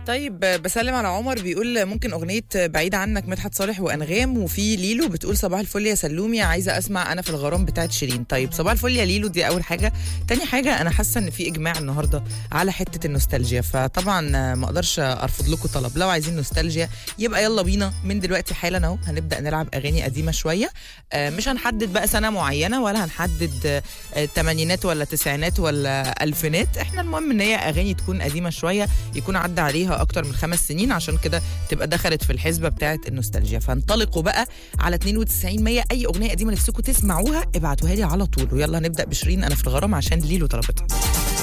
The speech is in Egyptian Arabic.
طيب بسلم على عمر بيقول ممكن اغنيه بعيد عنك مدحت صالح وانغام وفي ليلو بتقول صباح الفل يا سلومي عايزه اسمع انا في الغرام بتاعت شيرين طيب صباح الفل يا ليلو دي اول حاجه تاني حاجه انا حاسه ان في اجماع النهارده على حته النوستالجيا فطبعا ما اقدرش ارفض لكم طلب لو عايزين نوستالجيا يبقى يلا بينا من دلوقتي حالا اهو هنبدا نلعب اغاني قديمه شويه آه، مش هنحدد بقى سنه معينه ولا هنحدد آه، الثمانينات ولا التسعينات ولا الفينات احنا المهم ان هي اغاني تكون قديمه شويه يكون عدى عليها اكتر من خمس سنين عشان كده تبقى دخلت في الحسبه بتاعه النوستالجيا فانطلقوا بقى على 92 100 اي اغنيه قديمه نفسكم تسمعوها ابعتوها لي على طول ويلا نبدا بشيرين انا في الغرام عشان ليلو طلبتها